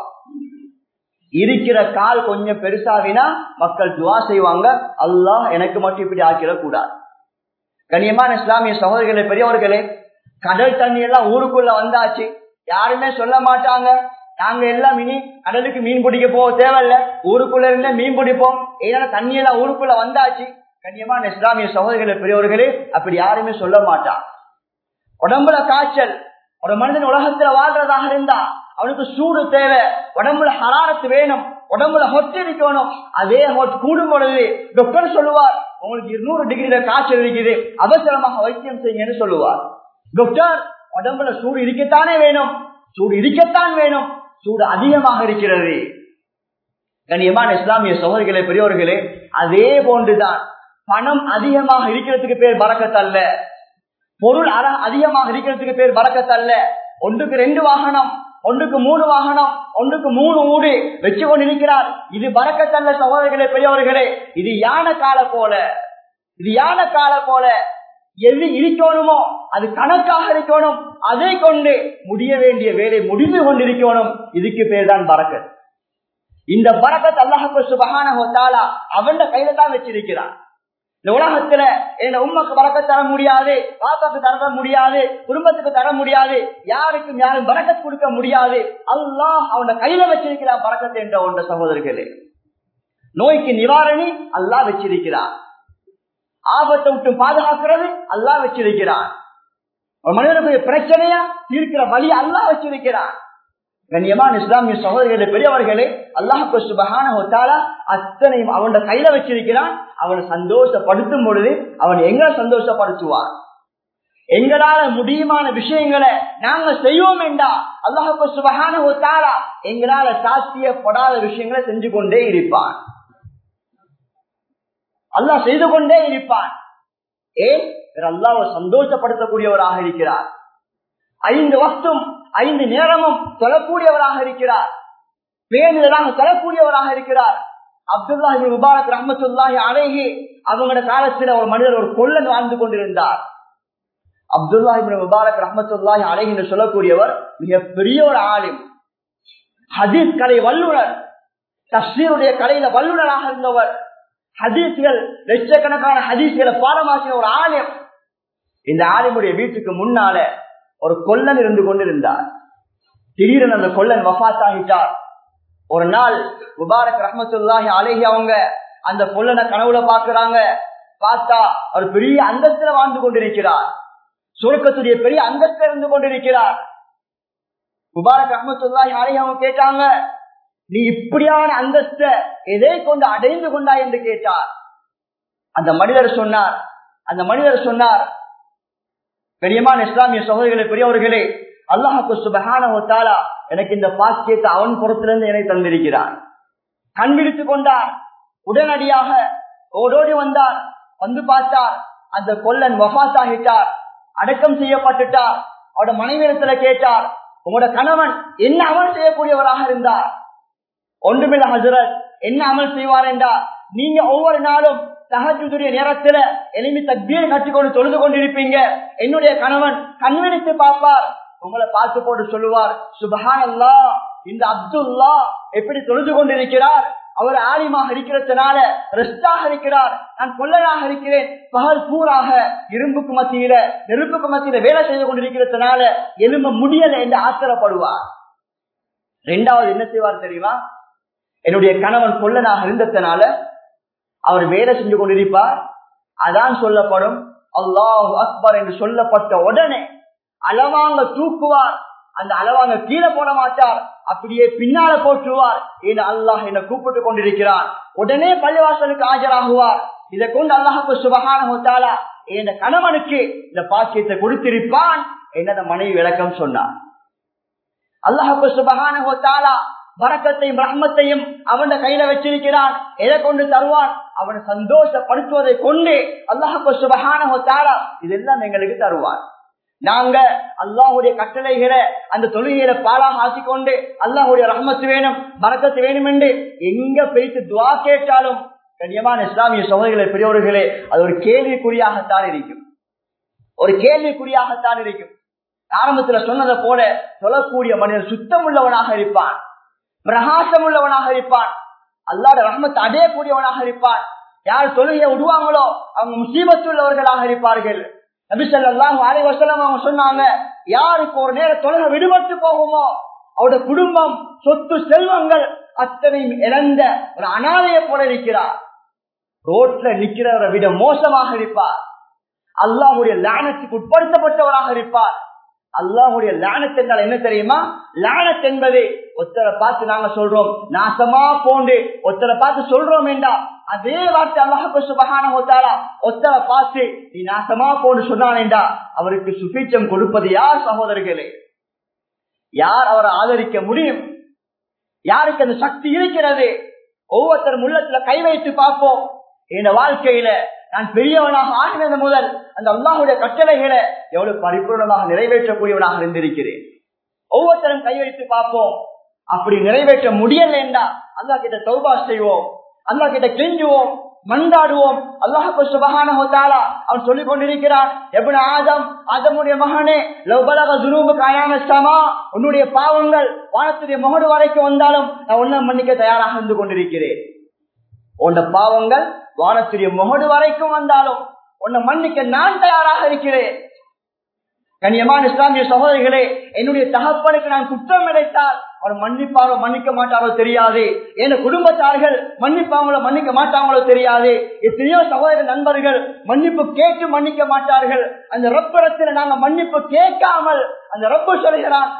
இருக்கிற கால் கொஞ்சம் பெருசாவினா மக்கள் துவா செய்வாங்க அல்லாஹ் எனக்கு மட்டும் இப்படி ஆக்கிடக் கூடாது கண்ணியமான இஸ்லாமிய சகோதரர்களே பெரியவர்களே கடல் தண்ணி எல்லாம் ஊருக்குள்ள வந்தாச்சு யாருமே சொல்ல மாட்டாங்க நாங்க எல்லாம் இனி கடலுக்கு மீன் பிடிக்க போக தேவையில்ல ஊருக்குள்ள இருந்தே மீன் பிடிப்போம் ஏன்னா தண்ணி எல்லாம் ஊருக்குள்ள வந்தாச்சு கண்ணியமான இஸ்லாமிய சகோதரர்களே பெரியவர்களே அப்படி யாருமே சொல்ல மாட்டான் உடம்புல காய்ச்சல் ஒரு மனிதன் உலகத்துல வாழ்றதாக இருந்தா அவனுக்கு சூடு தேவை உடம்புல ஹராரத்து வேணும் உடம்புல ஹொட் இருக்கணும் அதே ஹொட் கூடும் பொழுது டாக்டர் சொல்லுவார் உங்களுக்கு இருநூறு டிகிரில காய்ச்சல் இருக்குது அவசரமாக வைத்தியம் செய்யுங்கன்னு சொல்லுவார் டாக்டர் உடம்புல சூடு இருக்கத்தானே வேணும் சூடு இருக்கத்தான் வேணும் சூடு அதிகமாக இருக்கிறது கண்ணியமான இஸ்லாமிய சகோதரிகளே பெரியவர்களே அதே போன்றுதான் பணம் அதிகமாக இருக்கிறதுக்கு பேர் பறக்கத்தல்ல பொருள் அற அதிகமாக இருக்கிறதுக்கு பேர் பறக்கத்தல்ல ஒன்றுக்கு ரெண்டு வாகனம் ஒன்றுக்கு மூணு வாகனம் ஒன்றுக்கு மூணு ஊடு வச்சு கொண்டிருக்கிறார் இது பறக்கத்தல்ல சகோதரர்களே பெரியவர்களே இது யானை கால போல இது யானை கால போல எது இருக்கணுமோ அது கணக்காக இருக்கணும் அதை கொண்டு முடிய வேண்டிய வேலை முடிந்து கொண்டிருக்கணும் இதுக்கு பேர் தான் பறக்கத் இந்த பறக்கத் அல்லாஹு சுபகான அவன் கையில தான் வச்சிருக்கிறான் இந்த உலகத்துல என்ன உண்மைக்கு பறக்க தர முடியாது பாப்பாக்கு தர முடியாது குடும்பத்துக்கு தர முடியாது யாருக்கும் யாரும் பறக்கத் கொடுக்க முடியாது அல்லாஹ் அவன கையில வச்சிருக்கிறான் பறக்கத்தை என்ற ஒன்ற சகோதரர்களே நோய்க்கு நிவாரணி அல்லாஹ் வச்சிருக்கிறான் ஆபத்தை விட்டு பாதுகாக்கிறது அல்லாஹ் வச்சிருக்கிறான் ஒரு மனிதனுக்கு பிரச்சனையா தீர்க்கிற வழி அல்லாஹ் வச்சிருக்கிறான் கண்ணியமான இஸ்லாமிய சகோதரர்களே பெரியவர்களே அல்லாஹு சுபகான அத்தனையும் அவன் கையில வச்சிருக்கிறான் அவனை சந்தோஷப்படுத்தும் பொழுது அவன் எங்களை சந்தோஷப்படுத்துவான் எங்களால முடியுமான விஷயங்களை நாங்க செய்வோம் என்றா அல்லாஹு சுபகான எங்களால சாத்தியப்படாத விஷயங்களை செஞ்சு கொண்டே இருப்பான் அல்லாஹ் செய்து கொண்டே இருப்பான் ஏன் அல்லாஹ் சந்தோஷப்படுத்தக்கூடியவராக இருக்கிறார் ஐந்து வஸ்தும் ஐந்து நேரமும் தொழக்கூடியவராக இருக்கிறார் பேணுதலாக தொழக்கூடியவராக இருக்கிறார் அப்துல்லா முபாரக் ரஹமத்துல்லாஹி அழகி அவங்களோட காலத்தில் ஒரு மனிதர் ஒரு கொள்ளன் வாழ்ந்து கொண்டிருந்தார் அப்துல்லா முபாரக் ரஹமத்துல்லாஹி அழகி என்று சொல்லக்கூடியவர் மிகப்பெரிய ஒரு ஆலிம் ஹதீஸ் கலை வல்லுனர் தஸ்ரீருடைய கலையில வல்லுநராக இருந்தவர் ஹதீஸ்கள் லட்சக்கணக்கான ஹதீஸ்களை பாடமாக்கின ஒரு ஆலயம் இந்த ஆலயமுடைய வீட்டுக்கு முன்னால ஒரு கொல்லன் இருந்து கொண்டிருந்தார் திடீரென அந்த கொல்லன் வஃத் ஆகிட்டார் ஒரு நாள் முபாரக் ரஹமத்துல்லாஹி அழகி அவங்க அந்த கொல்லனை கனவுல பாக்குறாங்க பார்த்தா ஒரு பெரிய அந்தஸ்தில வாழ்ந்து கொண்டிருக்கிறார் சுருக்கத்துடைய பெரிய அந்தஸ்தில இருந்து கொண்டிருக்கிறார் முபாரக் ரஹமத்துல்லாஹி அழகி அவங்க கேட்டாங்க நீ இப்படியான அந்தஸ்த எதை கொண்டு அடைந்து கொண்டாய் என்று கேட்டார் அந்த மனிதர் சொன்னார் அந்த மனிதர் சொன்னார் பெரியமான இஸ்லாமிய சகோதரிகளே பெரியவர்களே அல்லாஹு சுபஹானா எனக்கு இந்த பாக்கியத்தை அவன் புறத்திலிருந்து என்னை தந்திருக்கிறான் கண் விழித்துக் கொண்டார் உடனடியாக ஓடோடி வந்தார் வந்து பார்த்தார் அந்த கொல்லன் வபாசாகிட்டார் அடக்கம் செய்யப்பட்டுட்டார் அவரோட மனைவிடத்துல கேட்டார் உங்களோட கணவன் என்ன அமல் செய்யக்கூடியவராக இருந்தார் ஒன்றுமில்ல ஹசரத் என்ன அமல் செய்வார் என்றார் நீங்க ஒவ்வொரு நாளும் சகஜுடைய நேரத்துல எளிமை தக்பீர் கற்றுக்கொண்டு தொழுது கொண்டிருப்பீங்க என்னுடைய கணவன் கண்விழித்து பார்ப்பார் உங்களை பார்த்து போட்டு சொல்லுவார் சுபஹான் அல்லா இந்த அப்துல்லா எப்படி தொழுது கொண்டிருக்கிறார் அவர் ஆலிமாக இருக்கிறதுனால ரெஸ்டாக இருக்கிறார் நான் கொள்ளனாக இருக்கிறேன் பகல் பூராக இரும்புக்கு மத்தியில நெருப்புக்கு மத்தியில வேலை செய்து கொண்டிருக்கிறதுனால எலும்ப முடியல என்று ஆத்திரப்படுவார் ரெண்டாவது என்ன செய்வார் தெரியுமா என்னுடைய கணவன் கொள்ளனாக இருந்ததுனால அவர் வேலை செஞ்சு கொண்டிருப்பார் அதான் சொல்லப்படும் அல்லாஹ் அக்பர் என்று சொல்லப்பட்ட உடனே அளவாங்க தூக்குவார் அந்த அளவாங்க கீழே போட மாட்டார் அப்படியே பின்னால போட்டுவார் ஏன் அல்லாஹ் என்ன கூப்பிட்டு கொண்டிருக்கிறான் உடனே பள்ளிவாசலுக்கு ஆஜராகுவார் இதை கொண்டு அல்லாஹுக்கு சுபகான என் கணவனுக்கு இந்த பாக்கியத்தை கொடுத்திருப்பான் என்னத மனைவி விளக்கம் சொன்னார் அல்லாஹுக்கு சுபகான வரக்கத்தையும் ரஹ்மத்தையும் அவன் கையில வச்சிருக்கிறான் எதை கொண்டு தருவான் அவனை சந்தோஷப்படுத்துவதை கொண்டு அல்லாஹு சுபகான இதெல்லாம் எங்களுக்கு தருவான் நாங்க அல்லாஹுடைய கட்டளைகளை அந்த தொழுகையில பாலாக ஆசிக்கொண்டு அல்லாஹுடைய ரஹ்மத்து வேணும் பறக்கத்து வேணும் என்று எங்க போயிட்டு துவா கேட்டாலும் கண்ணியமான இஸ்லாமிய சகோதரிகளை பெரியவர்களே அது ஒரு கேள்விக்குறியாகத்தான் இருக்கும் ஒரு கேள்விக்குறியாகத்தான் இருக்கும் ஆரம்பத்துல சொன்னதை போல சொல்லக்கூடிய மனிதன் சுத்தம் உள்ளவனாக இருப்பான் பிரகாசம் உள்ளவனாக இருப்பான் அல்லாட ரஹ்மத்தை அடையக்கூடியவனாக இருப்பான் யார் தொழுகையை விடுவாங்களோ அவங்க முசீபத்துள்ளவர்களாக இருப்பார்கள் நபிசல்லாம் அரை வசலம் அவங்க சொன்னாங்க யாருக்கு ஒரு நேரம் தொழுக விடுபட்டு போகுமோ அவருடைய குடும்பம் சொத்து செல்வங்கள் அத்தனையும் இழந்த ஒரு அனாதையை போல இருக்கிறார் ரோட்ல நிக்கிறவரை விட மோசமாக இருப்பார் அல்லாஹுடைய லானத்துக்கு உட்படுத்தப்பட்டவராக இருப்பார் அல்லாஹுடைய லானத் என்றால் என்ன தெரியுமா லானத் என்பது ஒத்தரை பார்த்து நாங்க சொல்றோம் நாசமா போண்டு ஒத்தரை பார்த்து சொல்றோம் என்றா அதே வார்த்தை அல்லாஹு சுபகான ஒத்தாரா ஒத்தரை பார்த்து நீ நாசமா போன்னு சொன்னானேண்டா அவருக்கு சுபீச்சம் கொடுப்பது யார் சகோதரர்களே யார் அவரை ஆதரிக்க முடியும் யாருக்கு அந்த சக்தி இருக்கிறது ஒவ்வொருத்தரும் உள்ளத்துல கை வைத்து பார்ப்போம் இந்த வாழ்க்கையில நான் பெரியவனாக ஆகினது முதல் அந்த அல்லாஹுடைய கட்டளைகளை எவ்வளவு பரிபூர்ணமாக நிறைவேற்றக்கூடியவனாக இருந்திருக்கிறேன் ஒவ்வொருத்தரும் கை வைத்து பார்ப்போம் அப்படி நிறைவேற்ற முடியல என்றா அல்லா கிட்ட சௌபா செய்வோம் அல்லா கிட்ட கெஞ்சுவோம் மண்டாடுவோம் அல்லாஹு சுபகான அவன் சொல்லிக் கொண்டிருக்கிறான் எப்படி ஆதம் ஆதமுடைய மகனே லவ்பலக துருபு காயான சமா உன்னுடைய பாவங்கள் வானத்துடைய முகடு வரைக்கும் வந்தாலும் நான் உன்ன மன்னிக்க தயாராக இருந்து கொண்டிருக்கிறேன் உன்ன பாவங்கள் வானத்துடைய முகடு வரைக்கும் வந்தாலும் உன்னை மன்னிக்க நான் தயாராக இருக்கிறேன் கண்ணியமான இஸ்லாமிய சகோதரிகளே என்னுடைய தகப்பனுக்கு நான் குற்றம் இழைத்தால் அவர் மன்னிப்பாரோ மன்னிக்க மாட்டாரோ தெரியாது என் குடும்பத்தார்கள் மன்னிப்பாங்களோ மன்னிக்க மாட்டாங்களோ தெரியாது எத்தனையோ சகோதர நண்பர்கள் மன்னிப்பு கேட்டு மன்னிக்க மாட்டார்கள் அந்த ரப்பரத்தில் நாங்க மன்னிப்பு கேட்காமல் அந்த ரப்பு சொல்கிறான்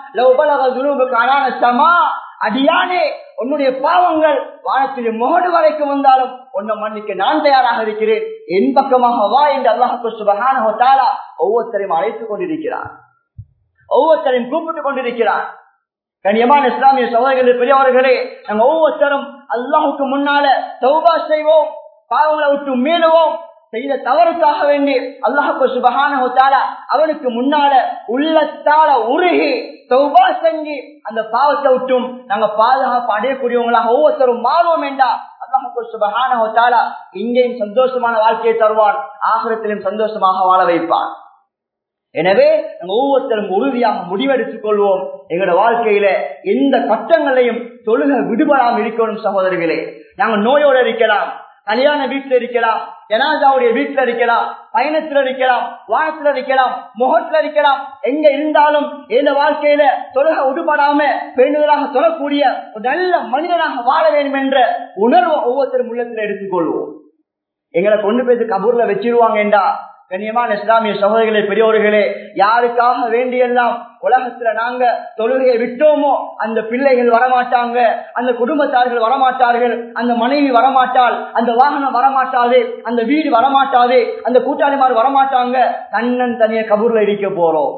சமா அடியானே உன்னுடைய பாவங்கள் வானத்தில் முகடு வரைக்கும் வந்தாலும் உன்னை மன்னிக்க நான் தயாராக இருக்கிறேன் என் பக்கமாக வா என்று அல்லாஹு சுபகான ஒவ்வொருத்தரையும் அழைத்துக் கொண்டிருக்கிறார் ஒவ்வொருத்தரையும் கூப்பிட்டுக் கொண்டிருக்கிறார் கண்ணியமான இஸ்லாமிய சகோதரர்கள் பெரியவர்களே நாங்க ஒவ்வொருத்தரும் அல்லாஹுக்கு முன்னால சௌபா செய்வோம் பாவங்களை விட்டு மீளுவோம் செய்த தவறுக்காக வேண்டி அல்லாஹு சுபகான அவனுக்கு முன்னால உள்ளத்தால உருகி சௌபா செஞ்சு அந்த பாவத்தை விட்டும் நாங்க பாதுகாப்பு அடையக்கூடியவங்களாக ஒவ்வொருத்தரும் மாறுவோம் என்றா அல்லாஹு சுபகான இங்கேயும் சந்தோஷமான வாழ்க்கையை தருவான் ஆகரத்திலும் சந்தோஷமாக வாழ வைப்பான் எனவே நம்ம ஒவ்வொருத்தரும் உறுதியாக முடிவெடுத்துக் கொள்வோம் எங்களோட வாழ்க்கையில எந்த கட்டங்களையும் தொழுக விடுபடாமல் இருக்கணும் சகோதரர்களே நாங்க நோயோட இருக்கலாம் கல்யாண வீட்டுல இருக்கலாம் ஜனாதாவுடைய வீட்டுல இருக்கலாம் பயணத்துல இருக்கலாம் வானத்துல இருக்கலாம் முகத்துல இருக்கலாம் எங்க இருந்தாலும் எந்த வாழ்க்கையில தொழுக உடுபடாம பெண்ணுதலாக தொழக்கூடிய ஒரு நல்ல மனிதனாக வாழ வேண்டும் என்ற உணர்வை ஒவ்வொருத்தரும் உள்ளத்துல எடுத்துக்கொள்வோம் எங்களை கொண்டு போய் கபூர்ல வச்சிருவாங்கடா கண்ணியமான இஸ்லாமிய சகோதரிகளே பெரியோர்களே யாருக்காக வேண்டியெல்லாம் உலகத்துல நாங்க தொழுகையை விட்டோமோ அந்த பிள்ளைகள் வரமாட்டாங்க அந்த குடும்பத்தார்கள் வரமாட்டார்கள் அந்த மனைவி வரமாட்டாள் அந்த வாகனம் வரமாட்டாது அந்த வீடு வரமாட்டாது அந்த கூட்டாளிமார் வரமாட்டாங்க தன்னன் தனிய கபூர்ல இருக்க போறோம்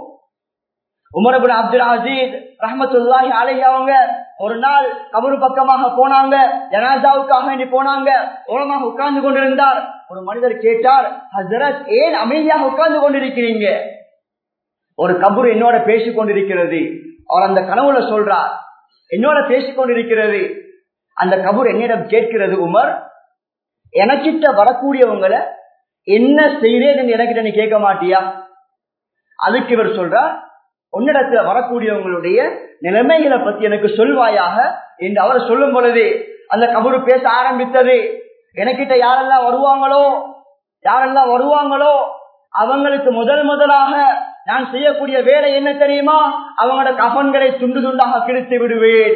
உமரபுல் அப்துல் அசீத் ரஹமத்துல்லாஹி அலைஹி அவங்க ஒரு நாள் கபரு பக்கமாக போனாங்க ஜனாசாவுக்காக வேண்டி போனாங்க ஓரமாக உட்கார்ந்து கொண்டிருந்தார் ஒரு மனிதர் கேட்டார் ஹசரத் ஏன் அமைதியாக உட்கார்ந்து கொண்டிருக்கிறீங்க ஒரு கபூர் என்னோட பேசிக் கொண்டிருக்கிறது அவர் அந்த கனவுல சொல்றார் என்னோட பேசிக் கொண்டிருக்கிறது அந்த கபூர் என்னிடம் கேட்கிறது உமர் எனக்கிட்ட வரக்கூடியவங்களை என்ன செய்றேன் எனக்கிட்ட நீ கேட்க மாட்டியா அதுக்கு இவர் சொல்றார் உன்னிடத்துல வரக்கூடியவங்களுடைய நிலைமைகளை பத்தி எனக்கு சொல்வாயாக என்று அவர் சொல்லும் பொழுது அந்த கபரு பேச ஆரம்பித்தது எனக்கிட்ட யாரெல்லாம் வருவாங்களோ யாரெல்லாம் வருவாங்களோ அவங்களுக்கு முதல் முதலாக நான் செய்யக்கூடிய வேலை என்ன தெரியுமா அவங்களோட கஃன்களை துண்டு துண்டாக கிழித்து விடுவேன்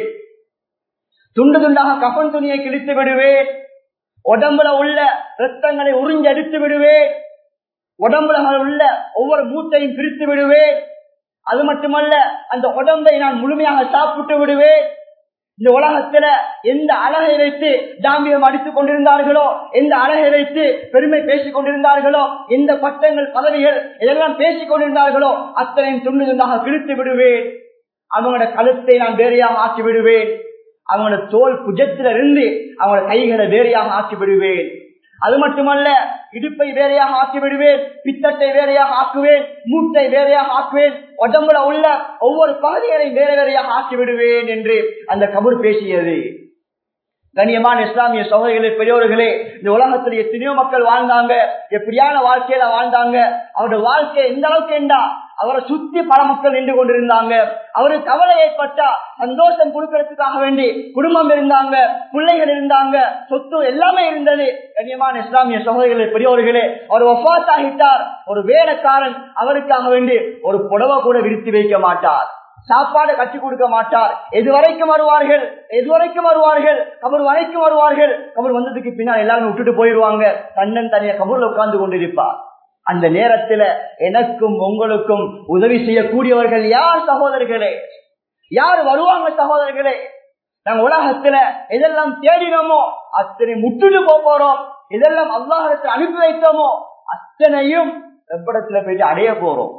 துண்டு துண்டாக கஃன் துணியை கிழித்து விடுவேன் உடம்புல உள்ள ரத்தங்களை உறிஞ்சு எடுத்து விடுவேன் உடம்புல உள்ள ஒவ்வொரு மூத்தையும் பிரித்து விடுவேன் அது மட்டுமல்ல அந்த உடம்பை நான் முழுமையாக சாப்பிட்டு விடுவேன் இந்த உலகத்துல எந்த அழகை வைத்து தாம்பியம் அடித்துக் கொண்டிருந்தார்களோ எந்த அழகை வைத்து பெருமை பேசிக் கொண்டிருந்தார்களோ எந்த பட்டங்கள் பதவிகள் இதெல்லாம் பேசிக் கொண்டிருந்தார்களோ அத்தனையும் துண்டு துண்டாக கிழித்து விடுவேன் அவங்களோட கழுத்தை நான் வேறையாக ஆக்கி விடுவேன் அவங்களோட தோல் புஜத்தில இருந்து அவங்களோட கைகளை வேறையாக ஆக்கி விடுவேன் அது மட்டுமல்ல இடுப்பை வேறையாக ஆக்கி விடுவேன் பித்தட்டை வேறையாக ஆக்குவேன் மூட்டை வேறையாக ஆக்குவேன் உடம்புல உள்ள ஒவ்வொரு பகுதிகளையும் வேற வேறையாக ஆக்கி விடுவேன் என்று அந்த கபூர் பேசியது கண்ணியமான இஸ்லாமிய சகோதரிகளே பெரியோர்களே இந்த உலகத்தில் எத்தனையோ மக்கள் வாழ்ந்தாங்க எப்படியான வாழ்க்கையில வாழ்ந்தாங்க அவருடைய வாழ்க்கை எந்த அளவுக்கு என்றா அவரை சுத்தி பல மக்கள் நின்று கொண்டிருந்தாங்க அவருக்கு கவலை ஏற்பட்டா சந்தோஷம் கொடுக்கறதுக்காக வேண்டி குடும்பம் இருந்தாங்க பிள்ளைகள் இருந்தாங்க சொத்து எல்லாமே இருந்தது கண்ணியமான இஸ்லாமிய சகோதரிகளே பெரியோர்களே அவர் ஒஃபாத் ஆகிட்டார் ஒரு வேலைக்காரன் அவருக்காக வேண்டி ஒரு புடவை கூட விரித்து வைக்க மாட்டார் சாப்பாடு கட்டி கொடுக்க மாட்டார் எது வரைக்கும் வருவார்கள் எது வரைக்கும் வருவார்கள் கபர் வரைக்கும் வருவார்கள் கபர் வந்ததுக்கு பின்னால் எல்லாரும் விட்டுட்டு போயிடுவாங்க தன்னன் தனியா கபூர்ல உட்கார்ந்து கொண்டிருப்பார் அந்த நேரத்துல எனக்கும் உங்களுக்கும் உதவி செய்யக்கூடியவர்கள் யார் சகோதரர்களே யார் வருவாங்க சகோதரர்களே நாங்க உலகத்துல எதெல்லாம் தேடினோமோ அத்தனை முட்டுட்டு போறோம் எதெல்லாம் அல்லாஹத்தை அனுப்பி வைத்தோமோ அத்தனையும் வெப்படத்துல போயிட்டு அடைய போறோம்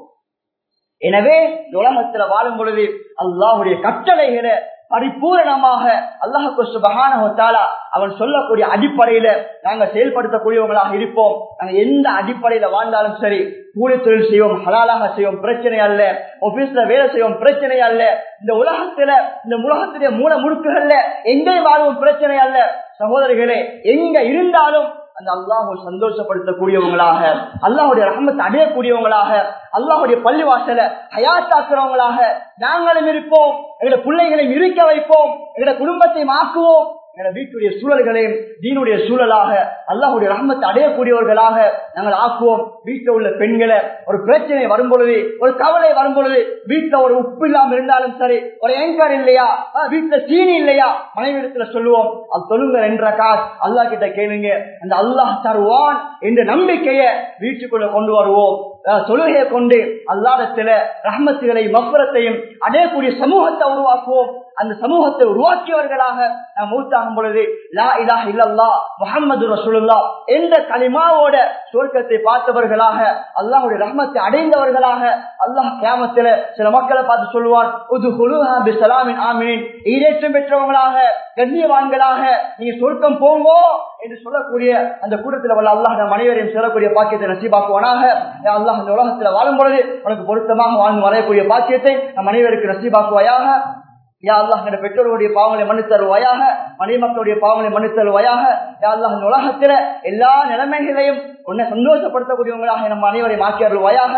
எனவே உலகத்துல வாழும் பொழுது அல்லாஹுடைய கட்டளைகளை பரிபூரணமாக அல்லாஹு சுபகானா அவன் சொல்லக்கூடிய அடிப்படையில நாங்க செயல்படுத்தக்கூடியவங்களாக இருப்போம் நாங்க எந்த அடிப்படையில வாழ்ந்தாலும் சரி கூலி தொழில் செய்வோம் ஹலாலாக செய்வோம் பிரச்சனை அல்ல ஆபீஸ்ல வேலை செய்வோம் பிரச்சனை அல்ல இந்த உலகத்துல இந்த உலகத்துடைய மூல முடுக்குகள்ல எங்கே வாழ்வோம் பிரச்சனை அல்ல சகோதரிகளே எங்க இருந்தாலும் அந்த அல்லாஹு சந்தோஷப்படுத்தக்கூடியவங்களாக அல்லாஹுடைய ரஹமத்தை அடையக்கூடியவங்களாக அல்லாஹுடைய பள்ளிவாசல ஹயாத்தாக்குறவங்களாக நாங்களும் இருப்போம் எங்களுடைய பிள்ளைகளையும் இருக்க வைப்போம் எங்களுடைய குடும்பத்தை மாக்குவோம் எங்களுடைய வீட்டுடைய சூழல்களையும் தீனுடைய சூழலாக அல்லாஹுடைய ரஹமத்தை அடையக்கூடியவர்களாக நாங்கள் ஆக்குவோம் வீட்டில் உள்ள பெண்களை ஒரு பிரச்சனை வரும் பொழுது ஒரு கவலை வரும் பொழுது வீட்டுல ஒரு உப்பு இல்லாம இருந்தாலும் சரி ஒரு ஏங்கர் இல்லையா வீட்டுல சீனி இல்லையா மனைவி இடத்துல சொல்லுவோம் அது சொல்லுங்க என்ற காசு அல்லா கிட்ட கேளுங்க அந்த அல்லாஹ் தருவான் என்ற நம்பிக்கைய வீட்டுக்குள்ள கொண்டு வருவோம் தொழுகையை கொண்டு அல்லாதத்தில ரஹமத்துகளை மப்புரத்தையும் அடையக்கூடிய சமூகத்தை உருவாக்குவோம் அந்த சமூகத்தை உருவாக்கியவர்களாக நாம் மூத்தாகும் பொழுது லா இலா இல்லல்லா முகமது ரசூலுல்லா என்ற களிமாவோட சுவர்க்கத்தை பார்த்தவர்களாக அல்லாஹுடைய ரஹமத்தை அடைந்தவர்களாக அல்லாஹ் கியாமத்தில சில மக்களை பார்த்து சொல்லுவார் உது குலுஹாபி சலாமின் ஆமீன் ஈரேற்றம் பெற்றவங்களாக கண்ணியவான்களாக நீங்க சொர்க்கம் போங்கோ என்று சொல்லக்கூடிய அந்த கூட்டத்தில் வல்ல அல்லாஹ் நம் அனைவரையும் சொல்லக்கூடிய பாக்கியத்தை நசீபாக்குவானாக அல்லாஹ் இந்த உலகத்தில் வாழும் பொழுது உனக்கு பொருத்தமாக வாழ்ந்து வரையக்கூடிய பாக்கியத்தை நம் அனைவருக்கு நசீபாக்குவாயாக யா அல்லாஹ் என்ற பெற்றோருடைய பாவங்களை மன்னித்தருவாயாக மனைவி மக்களுடைய பாவங்களை மன்னித்தருவாயாக யா அல்லாஹ் இந்த உலகத்தில எல்லா நிலைமைகளையும் உன்னை சந்தோஷப்படுத்தக்கூடியவங்களாக நம்ம அனைவரையும் ஆக்கி அருள்வாயாக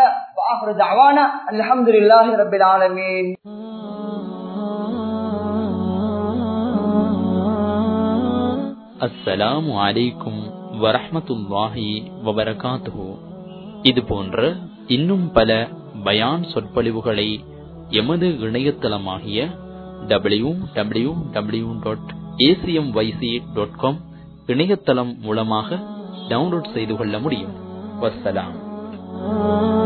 அலமதுல்லாஹி ரபில் ஆலமீன் அஸ்ஸலாமு அலைக்கும் வரஹமத்துல்லாஹி வபரகாத்துஹு இது போன்ற இன்னும் பல பயான் சொற்பொழிவுகளை எமது இணையதளமாகிய W W W dot ACM YC dot com இணையதளம் மூலமாக டவுன்லோட் செய்து கொள்ள முடியும் வசலாம் Ah